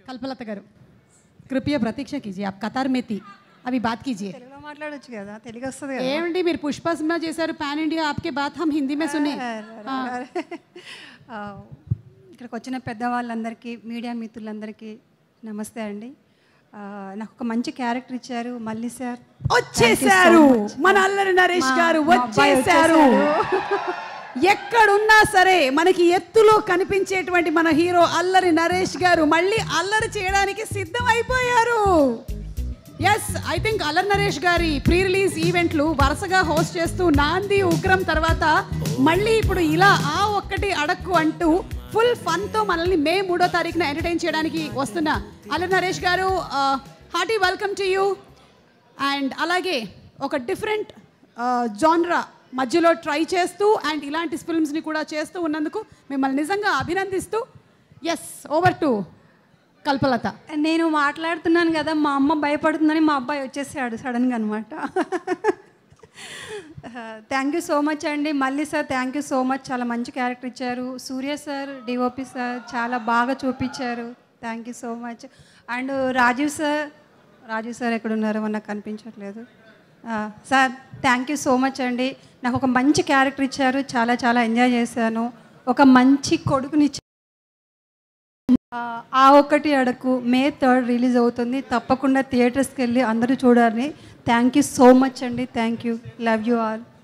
कल्पलता गारू कृपया प्रतीक्षा कीजिए आप कतार में थी अभी बात कीजिए తెలుగులో మాట్లాడొచ్చు కదా తెలుగు వస్తుంది కదా ఏమండి మీరు పుష్ప సినిమా చేశారు పాన్ ఇండియా ఆప్కే బాత్ హమ్ హిందీ మే సునే ఆ, ఇక్కడికి వచ్చిన పెద్దవాళ్ళందరికీ మీడియా మిత్రులందరికీ నమస్తే అండి ఆ, నాకు ఒక మంచి క్యారెక్టర్ ఇచ్చారు మళ్ళీ సార్ వచ్చేసారు మన అల్లరి నరేష్ గారు మా అబ్బాయి వచ్చేసారు ఎక్కడున్నా సరే మనకి ఎత్తులో కనిపించేటువంటి మన హీరో అల్లరి నరేష్ గారు మళ్ళీ అల్లరి చేయడానికి సిద్ధం అయిపోయారు ఎస్ ఐ థింక్ అల్లరి నరేష్ గారి ప్రీ రిలీజ్ ఈవెంట్లు వరుసగా హోస్ట్ చేస్తూ నాంది ఉగ్రం తర్వాత మళ్ళీ ఇప్పుడు ఇలా ఆ ఒక్కటి అడక్కు అంటూ ఫుల్ ఫన్తో మనల్ని మే మూడో తారీఖున ఎంటర్టైన్ చేయడానికి వస్తున్న అల్లరి నరేష్ గారు hearty welcome to you and అలాగే ఒక డిఫరెంట్ జాన్రా మధ్యలో ట్రై చేస్తూ అండ్ ఇలాంటి ఫిల్మ్స్ని కూడా చేస్తూ ఉన్నందుకు మిమ్మల్ని నిజంగా అభినందిస్తూ ఎస్ ఓవర్ టు కల్పలత నేను మాట్లాడుతున్నాను కదా మా అమ్మ భయపడుతుందని మా అబ్బాయి వచ్చేసాడు సడన్గా అనమాట థ్యాంక్ యూ సో మచ్ అండి మళ్ళీ sir thank you so much చాలా మంచి క్యారెక్టర్ ఇచ్చారు సూర్య సార్ డిఓపి సార్ చాలా బాగా చూపించారు thank you so much and Rajiv sir Rajiv sir ఎక్కడున్నారో నాకు కనిపించట్లేదు ఆ, sir thank you so much అండి నాకు ఒక మంచి క్యారెక్టర్ ఇచ్చారు చాలా చాలా ఎంజాయ్ చేశాను ఒక మంచి కొడుకునిచ్చారు ఆ, ఆ ఒక్కటి అడకు మే థర్డ్ రిలీజ్ అవుతుంది తప్పకుండా థియేటర్స్కి వెళ్ళి అందరూ చూడాలి థ్యాంక్ యూ సో మచ్ అండి thank you love you all